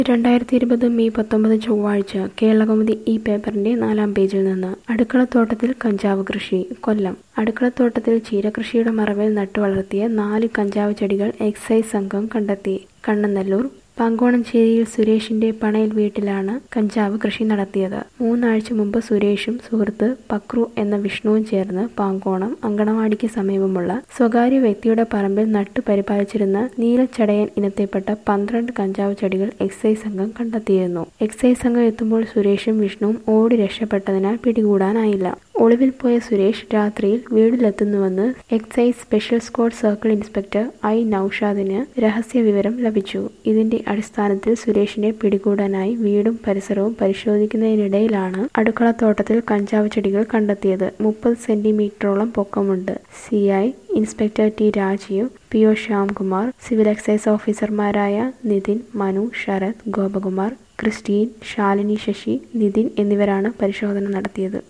രണ്ടായിരത്തി ഇരുപത് മെയ് പത്തൊമ്പത് ചൊവ്വാഴ്ച കേരളകൗമുദി ഈ പേപ്പറിന്റെ നാലാം പേജിൽ നിന്ന് അടുക്കളത്തോട്ടത്തിൽ കഞ്ചാവ് കൃഷി കൊല്ലം അടുക്കളത്തോട്ടത്തിൽ ചീരകൃഷിയുടെ മറവിൽ നട്ടുവളർത്തിയ നാല് കഞ്ചാവ് ചെടികൾ എക്സൈസ് സംഘം കണ്ടെത്തി കണ്ണനല്ലൂർ പാങ്കോണഞ്ചേരിയിൽ സുരേഷിന്റെ പണയിൽ വീട്ടിലാണ് കഞ്ചാവ് കൃഷി നടത്തിയത് മൂന്നാഴ്ച മുമ്പ് സുരേഷും സുഹൃത്ത് പക്രു എന്ന വിഷ്ണുവും ചേർന്ന് പാങ്കോണം അങ്കണവാടിക്ക് സമീപമുള്ള സ്വകാര്യ വ്യക്തിയുടെ പറമ്പിൽ നട്ടു പരിപാലിച്ചിരുന്ന നീലച്ചടയൻ ഇനത്തിൽപ്പെട്ട പന്ത്രണ്ട് കഞ്ചാവ് ചെടികൾ എക്സൈസ് സംഘം കണ്ടെത്തിയിരുന്നു എക്സൈസ് സംഘം എത്തുമ്പോൾ സുരേഷും വിഷ്ണുവും ഓടി രക്ഷപ്പെട്ടതിനാൽ പിടികൂടാനായില്ല ഒളിവിൽ പോയ സുരേഷ് രാത്രിയിൽ വീട്ടിലെത്തുന്നുവെന്ന് excise special squad circle inspector I നൌഷാദിന് രഹസ്യ വിവരം ലഭിച്ചു ഇതിന്റെ അടിസ്ഥാനത്തിൽ സുരേഷിനെ പിടികൂടാനായി വീടും പരിസരവും പരിശോധിക്കുന്നതിനിടയിലാണ് അടുക്കളത്തോട്ടത്തിൽ കഞ്ചാവ് ചെടികൾ കണ്ടെത്തിയത് മുപ്പത് സെന്റിമീറ്ററോളം പൊക്കമുണ്ട് C I inspector T Rajeev P O Shyamkumar civil excise ഓഫീസർമാരായ നിതിൻ മനു ശരത് ഗോപകുമാർ ക്രിസ്റ്റീൻ ശാലിനി ശശി നിതിൻ എന്നിവരാണ് പരിശോധന നടത്തിയത്